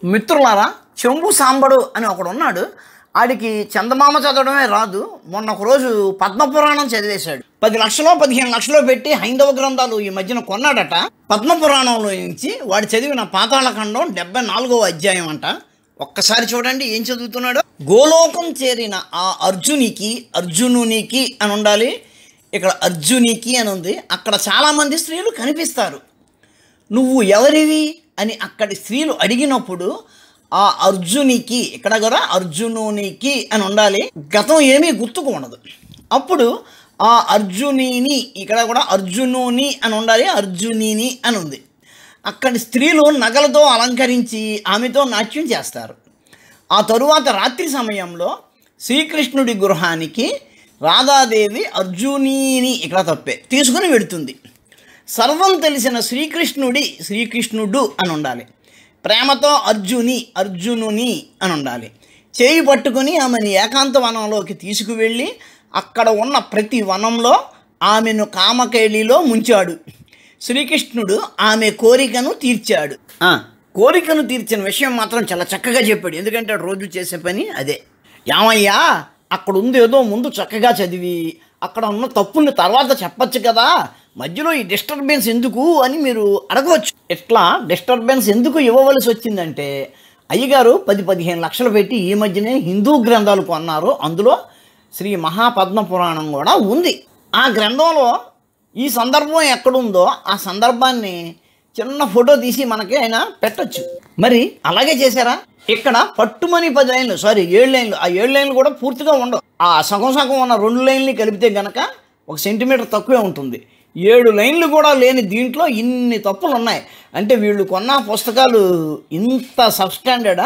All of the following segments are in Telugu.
మిత్రులారా చెంబు సాంబడు అని ఒకడు ఉన్నాడు ఆడికి చందమామ చదవడమే రాదు మొన్న ఒక రోజు పద్మపురాణం చదివేశాడు పది లక్షలో పదిహేను లక్షలో పెట్టి హైందవ గ్రంథాలు ఈ మధ్యన కొన్నాడట పద్మపురాణంలో నుంచి వాడు చదివిన పాతాళఖండం డెబ్బై నాలుగవ అధ్యాయం అంట ఒక్కసారి చూడండి ఏం చదువుతున్నాడు గోలోకం చేరిన ఆ అర్జునికి అర్జునునికి అని ఉండాలి ఇక్కడ అర్జునికి అని ఉంది అక్కడ చాలామంది స్త్రీలు కనిపిస్తారు నువ్వు ఎవరివి అని అక్కడి స్త్రీలు అడిగినప్పుడు ఆ అర్జునికి ఇక్కడ కూడా అర్జునునికి అని ఉండాలి గతం ఏమీ గుర్తుకు ఉండదు అప్పుడు ఆ అర్జునిని ఇక్కడ కూడా అర్జునుని అని ఉండాలి అర్జునిని అని ఉంది అక్కడి స్త్రీలు నగలతో అలంకరించి ఆమెతో నాట్యం చేస్తారు ఆ తరువాత రాత్రి సమయంలో శ్రీకృష్ణుడి గృహానికి రాధాదేవి అర్జునీని ఇక్కడ తప్పే తీసుకుని వెడుతుంది సర్వం తెలిసిన శ్రీకృష్ణుడి శ్రీకృష్ణుడు అని ఉండాలి ప్రేమతో అర్జుని అర్జునుని అని ఉండాలి చేయి పట్టుకుని ఆమెను ఏకాంత వనంలోకి తీసుకువెళ్ళి అక్కడ ఉన్న ప్రతి వనంలో ఆమెను కామకేళిలో ముంచాడు శ్రీకృష్ణుడు ఆమె కోరికను తీర్చాడు ఆ, కోరికను తీర్చిన విషయం మాత్రం చాలా చక్కగా చెప్పాడు ఎందుకంటే రోజు చేసే పని అదే ఏమయ్యా అక్కడ ఉంది ఏదో ముందు చక్కగా చదివి అక్కడ ఉన్న తప్పుని తర్వాత చెప్పచ్చు కదా మధ్యలో ఈ డిస్టర్బెన్స్ ఎందుకు అని మీరు అడగవచ్చు ఎట్లా డిస్టర్బెన్స్ ఎందుకు ఇవ్వవలసి వచ్చిందంటే అయ్యగారు పది పదిహేను లక్షలు పెట్టి ఈ మధ్యనే హిందూ గ్రంథాలు కొన్నారు అందులో శ్రీ మహాపద్మ పురాణం కూడా ఉంది ఆ గ్రంథంలో ఈ సందర్భం ఎక్కడుందో ఆ సందర్భాన్ని చిన్న ఫోటో తీసి మనకి ఆయన పెట్టొచ్చు మరి అలాగే చేశారా ఇక్కడ పట్టుమని పది లైన్లు సారీ ఏడు లైన్లు ఆ ఏడు లైన్లు కూడా పూర్తిగా ఉండవు ఆ సగం సగం ఉన్న రెండు లైన్లు కలిపితే గనక ఒక సెంటీమీటర్ తక్కువే ఉంటుంది ఏడు లైన్లు కూడా లేని దీంట్లో ఇన్ని తప్పులు ఉన్నాయి అంటే వీళ్ళు కొన్న పుస్తకాలు ఇంత సబ్స్టాండర్డా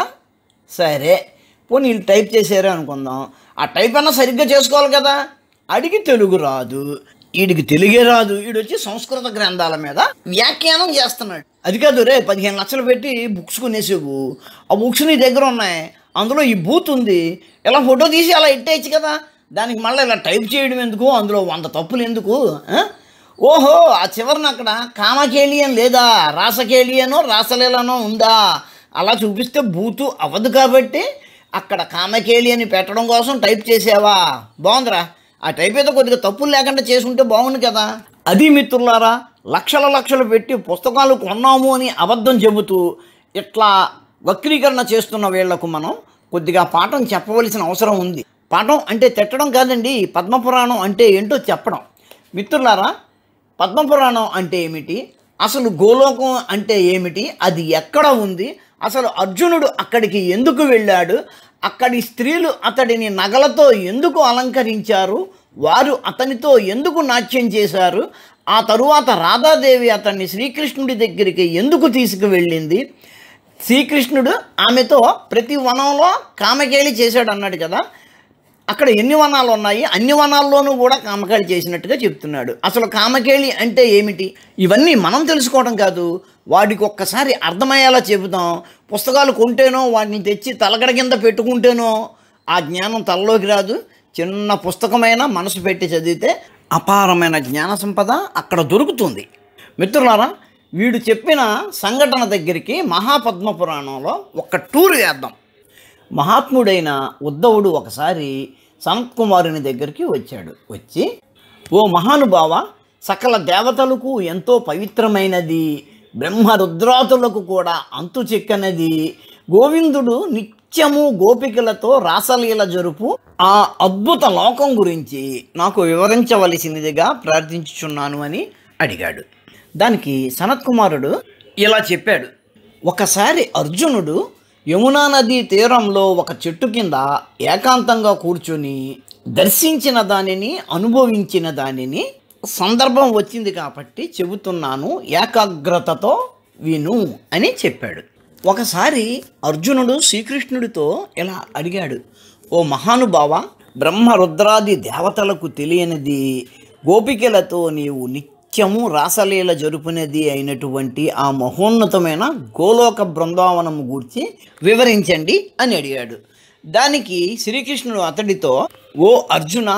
సరే పోనీ వీళ్ళు టైప్ చేశారు అనుకుందాం ఆ టైప్ అన్నా సరిగ్గా చేసుకోవాలి కదా అడిగి తెలుగు రాదు వీడికి తెలుగే రాదు వీడు వచ్చి సంస్కృత గ్రంథాల మీద వ్యాఖ్యానం చేస్తున్నాడు అది కాదు రే పదిహేను లక్షలు పెట్టి బుక్స్ కొనేసేవు ఆ బుక్స్ నీ దగ్గర ఉన్నాయి అందులో ఈ బూత్ ఉంది ఇలా ఫోటో తీసి అలా ఇట్టేయచ్చు కదా దానికి మళ్ళీ ఇలా టైప్ చేయడం ఎందుకు అందులో వంద తప్పులు ఎందుకు ఆ? ఓహో ఆ చివరిన అక్కడ కామకేలియన్ లేదా రాసకేలియనో రాసలీలనో ఉందా అలా చూపిస్తే బూతు అవ్వదు కాబట్టి అక్కడ కామకేలి అని పెట్టడం కోసం టైప్ చేసావా బాగుందిరా ఆ టైప్ అయితే కొద్దిగా తప్పులు లేకుండా చేసుంటే బాగుంది కదా అది మిత్రులారా లక్షల లక్షలు పెట్టి పుస్తకాలు కొన్నాము అని అబద్ధం చెబుతూ ఇట్లా వక్రీకరణ చేస్తున్న వీళ్లకు మనం కొద్దిగా పాఠం చెప్పవలసిన అవసరం ఉంది పాఠం అంటే తిట్టడం కాదండి పద్మపురాణం అంటే ఏంటో చెప్పడం మిత్రులారా పద్మపురాణం అంటే ఏమిటి అసలు గోలోకం అంటే ఏమిటి అది ఎక్కడ ఉంది అసలు అర్జునుడు అక్కడికి ఎందుకు వెళ్ళాడు అక్కడి స్త్రీలు అతడిని నగలతో ఎందుకు అలంకరించారు వారు అతనితో ఎందుకు నాట్యం చేశారు ఆ తరువాత రాధాదేవి అతన్ని శ్రీకృష్ణుడి దగ్గరికి ఎందుకు తీసుకువెళ్ళింది శ్రీకృష్ణుడు ఆమెతో ప్రతి వనంలో కామకేళి చేశాడు అన్నాడు కదా అక్కడ ఎన్ని వనాలు ఉన్నాయి అన్ని వనాల్లోనూ కూడా కామకేళి చేసినట్టుగా చెప్తున్నాడు అసలు కామకేళి అంటే ఏమిటి ఇవన్నీ మనం తెలుసుకోవడం కాదు వాడికి ఒక్కసారి అర్థమయ్యేలా చెబుతాం పుస్తకాలు కొంటేనో వాటిని తెచ్చి తలగడ కింద పెట్టుకుంటేనో ఆ జ్ఞానం తలలోకి రాదు చిన్న పుస్తకమైన మనసు పెట్టి చదివితే అపారమైన జ్ఞాన సంపద అక్కడ దొరుకుతుంది మిత్రులారా వీడు చెప్పిన సంఘటన దగ్గరికి మహాపద్మ పురాణంలో ఒక టూర్ వేద్దాం మహాత్ముడైన ఉద్ధవుడు ఒకసారి సనత్కుమారుని దగ్గరికి వచ్చాడు వచ్చి ఓ మహానుభావ సకల దేవతలకు ఎంతో పవిత్రమైనది బ్రహ్మ రుద్రాతులకు కూడా అంతు చిక్కనది గోవిందుడు నిత్యము గోపికలతో రాసలీల జరుపు ఆ అద్భుత లోకం గురించి నాకు వివరించవలసినదిగా ప్రార్థించుచున్నాను అని అడిగాడు దానికి సనత్కుమారుడు ఇలా చెప్పాడు ఒకసారి అర్జునుడు యమునా నది తీరంలో ఒక చెట్టు కింద ఏకాంతంగా కూర్చొని దర్శించిన దానిని అనుభవించిన దానిని సందర్భం వచ్చింది కాబట్టి చెబుతున్నాను ఏకాగ్రతతో విను అని చెప్పాడు ఒకసారి అర్జునుడు శ్రీకృష్ణుడితో ఇలా అడిగాడు ఓ మహానుభావ బ్రహ్మ రుద్రాది దేవతలకు తెలియనిది గోపికలతో నీవు నిత్యము రాసలీల జరుపునది అయినటువంటి ఆ మహోన్నతమైన గోలోక బృందావనము గూర్చి వివరించండి అని అడిగాడు దానికి శ్రీకృష్ణుడు అతడితో ఓ అర్జున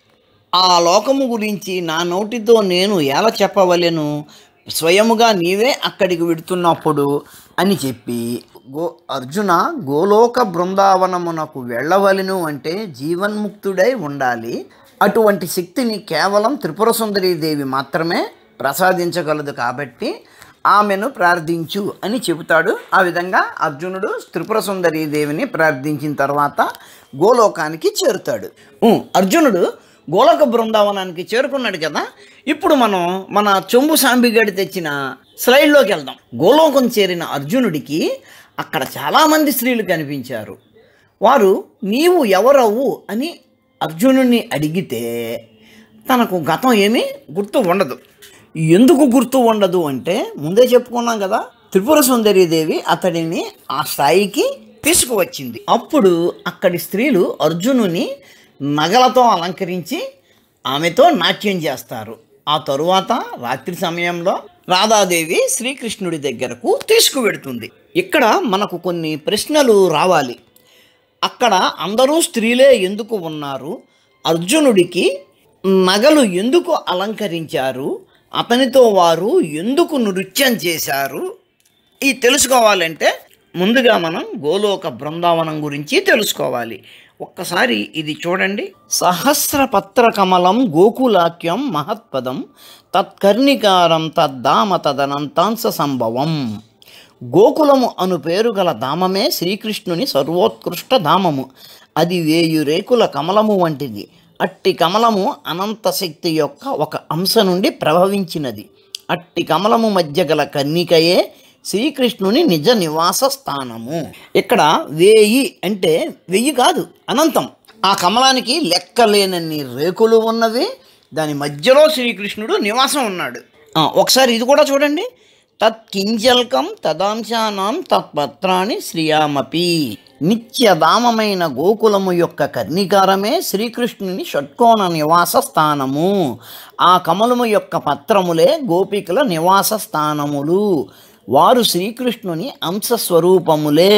ఆ లోకము గురించి నా నోటితో నేను ఎలా చెప్పవలెను స్వయముగా నీవే అక్కడికి వెడుతున్నప్పుడు అని చెప్పి గో అర్జున గోలోక బృందావనమునకు వెళ్ళవలను అంటే జీవన్ముక్తుడై ఉండాలి అటువంటి శక్తిని కేవలం త్రిపుర దేవి మాత్రమే ప్రసాదించగలదు కాబట్టి ఆమెను ప్రార్థించు అని చెబుతాడు ఆ విధంగా అర్జునుడు త్రిపుర దేవిని ప్రార్థించిన తర్వాత గోలోకానికి చేరుతాడు ఉ, అర్జునుడు గోలోక బృందావనానికి చేరుకున్నాడు కదా ఇప్పుడు మనం మన చెంబు సాంబిగడి తెచ్చిన స్లైడ్లోకి వెళ్దాం గోలోకం చేరిన అర్జునుడికి అక్కడ చాలామంది స్త్రీలు కనిపించారు వారు నీవు ఎవరవు అని అర్జునుడిని అడిగితే తనకు గతం ఏమీ గుర్తు ఉండదు ఎందుకు గుర్తు ఉండదు అంటే ముందే చెప్పుకున్నాం కదా త్రిపుర సుందరీదేవి అతడిని ఆ స్థాయికి తీసుకువచ్చింది అప్పుడు అక్కడి స్త్రీలు అర్జునుని నగలతో అలంకరించి ఆమెతో నాట్యం చేస్తారు ఆ తరువాత రాత్రి సమయంలో రాధాదేవి శ్రీకృష్ణుడి దగ్గరకు తీసుకువెడుతుంది ఇక్కడ మనకు కొన్ని ప్రశ్నలు రావాలి అక్కడ అందరూ స్త్రీలే ఎందుకు ఉన్నారు అర్జునుడికి నగలు ఎందుకు అలంకరించారు అతనితో వారు ఎందుకు నృత్యం చేశారు ఈ తెలుసుకోవాలంటే ముందుగా మనం గోలోక బృందావనం గురించి తెలుసుకోవాలి ఒక్కసారి ఇది చూడండి సహస్రపత్ర కమలం గోకులాక్యం మహత్పదం తత్కర్ణికారం తద్దామ తదనంతాంశ సంభవం గోకులము అను పేరు గల ధామమే శ్రీకృష్ణుని సర్వోత్కృష్ట ధామము అది వేయు రేకుల కమలము వంటిది అట్టి కమలము అనంత శక్తి యొక్క ఒక అంశ నుండి ప్రభవించినది అట్టి కమలము మధ్య గల కన్నికయే శ్రీకృష్ణుని నిజ నివాస స్థానము ఇక్కడ వేయి అంటే వెయ్యి కాదు అనంతం ఆ కమలానికి లెక్కలేనన్ని రేకులు ఉన్నవి దాని మధ్యలో శ్రీకృష్ణుడు నివాసం ఉన్నాడు ఆ, ఒకసారి ఇది కూడా చూడండి తత్కింజల్కం తదాంశానాం తత్పత్రాన్ని శ్రియామపి నిత్యధామమైన గోకులము యొక్క కర్ణికారమే శ్రీకృష్ణుని షట్కోణ నివాస స్థానము ఆ కమలము యొక్క పత్రములే గోపికల నివాస స్థానములు వారు శ్రీకృష్ణుని అంశస్వరూపములే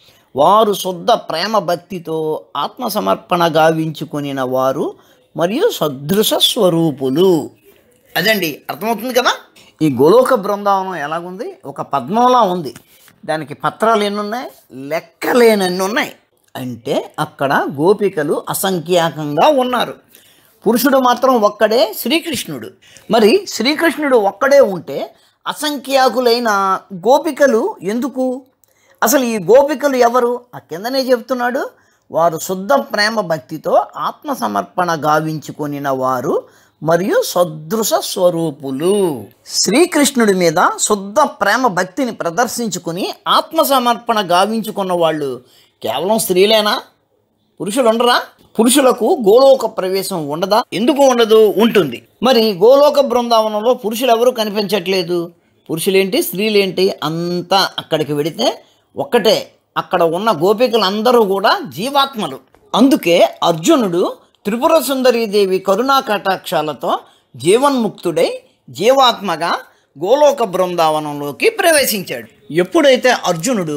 వారు శుద్ధ ప్రేమ భక్తితో ఆత్మసమర్పణ గావించుకొనిన వారు మరియు సదృశ స్వరూపులు అదండి అర్థమవుతుంది కదా ఈ గోలోక బృందావనం ఎలాగుంది ఒక పద్మంలా ఉంది దానికి పత్రాలు ఎన్ని ఉన్నాయి లెక్కలేనన్ని ఉన్నాయి అంటే అక్కడ గోపికలు అసంఖ్యాకంగా ఉన్నారు పురుషుడు మాత్రం ఒక్కడే శ్రీకృష్ణుడు మరి శ్రీకృష్ణుడు ఒక్కడే ఉంటే అసంఖ్యాకులైన గోపికలు ఎందుకు అసలు ఈ గోపికలు ఎవరు ఆ కిందనే చెప్తున్నాడు వారు శుద్ధ ప్రేమ భక్తితో ఆత్మసమర్పణ గావించుకొనిన వారు మరియు సదృశ స్వరూపులు శ్రీకృష్ణుడి మీద శుద్ధ ప్రేమ భక్తిని ప్రదర్శించుకుని ఆత్మసమర్పణ గావించుకున్న వాళ్ళు కేవలం స్త్రీలేనా పురుషులు ఉండరా పురుషులకు గోలోక ప్రవేశం ఉండదా ఎందుకు ఉండదు ఉంటుంది మరి గోలోక బృందావనంలో పురుషులు ఎవరు కనిపించట్లేదు పురుషులేంటి స్త్రీలేంటి అంతా అక్కడికి వెడితే ఒక్కటే అక్కడ ఉన్న గోపికలందరూ కూడా జీవాత్మలు అందుకే అర్జునుడు త్రిపుర సుందరీదేవి కరుణా కటాక్షాలతో జీవన్ముక్తుడై జీవాత్మగా గోలోక బృందావనంలోకి ప్రవేశించాడు ఎప్పుడైతే అర్జునుడు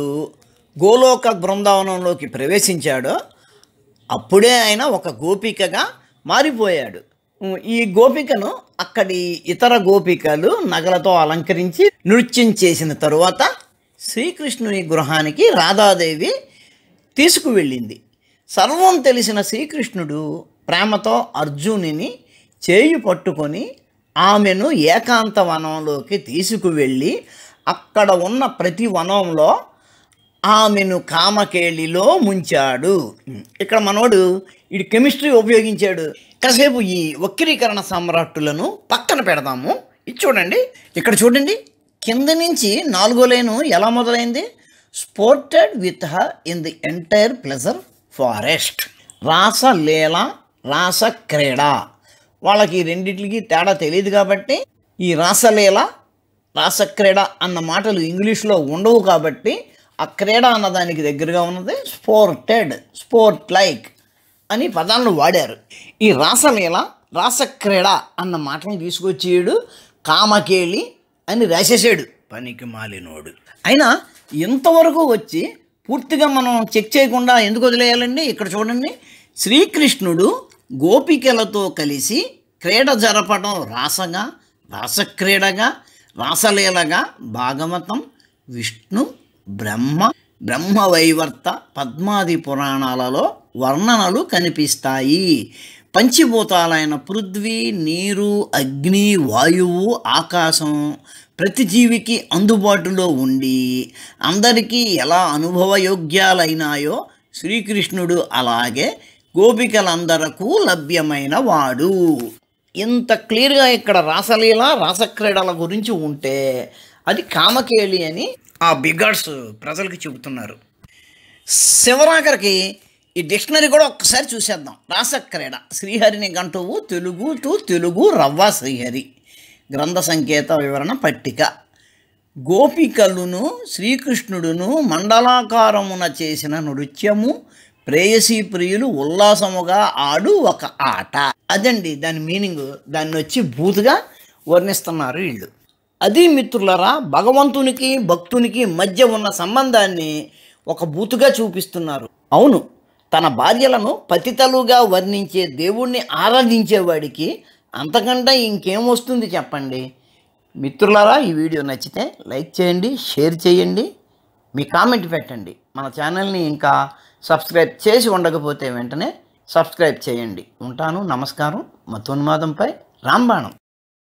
గోలోక బృందావనంలోకి ప్రవేశించాడో అప్పుడే ఆయన ఒక గోపికగా మారిపోయాడు ఈ గోపికను అక్కడి ఇతర గోపికలు నగలతో అలంకరించి నృత్యం చేసిన తరువాత శ్రీకృష్ణుని గృహానికి రాధాదేవి తీసుకువెళ్ళింది సర్వం తెలిసిన శ్రీకృష్ణుడు ప్రేమతో అర్జునుని చేయి పట్టుకొని ఆమెను ఏకాంత వనంలోకి తీసుకువెళ్ళి అక్కడ ఉన్న ప్రతి వనంలో ఆమెను కామకేళిలో ముంచాడు ఇక్కడ మనోడు ఈ కెమిస్ట్రీ ఉపయోగించాడు కాసేపు ఈ వక్రీకరణ సమ్రాట్టులను పక్కన పెడదాము ఇది చూడండి ఇక్కడ చూడండి కింద నుంచి నాలుగో లైను ఎలా మొదలైంది sported with her in the entire pleasure forest రాసలీల రాస క్రీడ వాళ్ళకి ఈ రెండిట్లకి తేడా తెలియదు కాబట్టి ఈ రాసలీల రాసక్రీడ అన్న మాటలు ఇంగ్లీష్లో ఉండవు కాబట్టి ఆ క్రీడ అన్న దానికి దగ్గరగా ఉన్నది స్పోర్టెడ్ స్పోర్ట్ లైక్ అని పదాలను వాడారు ఈ రాసలీల రాసక్రీడ అన్న మాటలను తీసుకొచ్చేయడు కామకేళి అని రాసేసాడు పనికి మాలినోడు అయినా ఇంతవరకు వచ్చి పూర్తిగా మనం చెక్ చేయకుండా ఎందుకు వదిలేయాలండి ఇక్కడ చూడండి శ్రీకృష్ణుడు గోపికలతో కలిసి క్రీడ జరపడం రాసగా రాసక్రీడగా రాసలీలగా భాగవతం విష్ణు బ్రహ్మ బ్రహ్మవైవర్త పద్మాది పురాణాలలో వర్ణనలు కనిపిస్తాయి పంచభూతాలైన పృథ్వీ నీరు అగ్ని వాయువు ఆకాశం ప్రతి జీవికి అందుబాటులో ఉండి అందరికీ ఎలా అనుభవయోగ్యాలైనాయో శ్రీకృష్ణుడు అలాగే గోపికలందరకు లభ్యమైన వాడు ఇంత క్లియర్గా ఇక్కడ రాసలీల రాసక్రీడల గురించి ఉంటే అది కామకేళి అని ఆ బిగాడ్స్ ప్రజలకు చెబుతున్నారు శివరాకరికి ఈ డిక్షనరీ కూడా ఒక్కసారి చూసేద్దాం రాసక్రీడ శ్రీహరిని గంటువు తెలుగు టు తెలుగు రవ్వ శ్రీహరి గ్రంథ సంకేత వివరణ పట్టిక గోపికలును శ్రీకృష్ణుడును మండలాకారమున చేసిన నృత్యము ప్రేయసీ ప్రియులు ఉల్లాసముగా ఆడు ఒక ఆట అదండి దాని మీనింగ్ దాన్ని వచ్చి బూతుగా వర్ణిస్తున్నారు వీళ్ళు అది మిత్రులరా భగవంతునికి భక్తునికి మధ్య ఉన్న సంబంధాన్ని ఒక బూతుగా చూపిస్తున్నారు అవును తన భార్యలను పతితలుగా వర్ణించే దేవుణ్ణి ఆరాధించేవాడికి అంతకంటే ఇంకేం వస్తుంది చెప్పండి మిత్రులారా ఈ వీడియో నచ్చితే లైక్ చేయండి షేర్ చేయండి మీ కామెంట్ పెట్టండి మన ఛానల్ని ఇంకా సబ్స్క్రైబ్ చేసి ఉండకపోతే వెంటనే సబ్స్క్రైబ్ చేయండి ఉంటాను నమస్కారం మతోన్మాదంపై రాంబాణం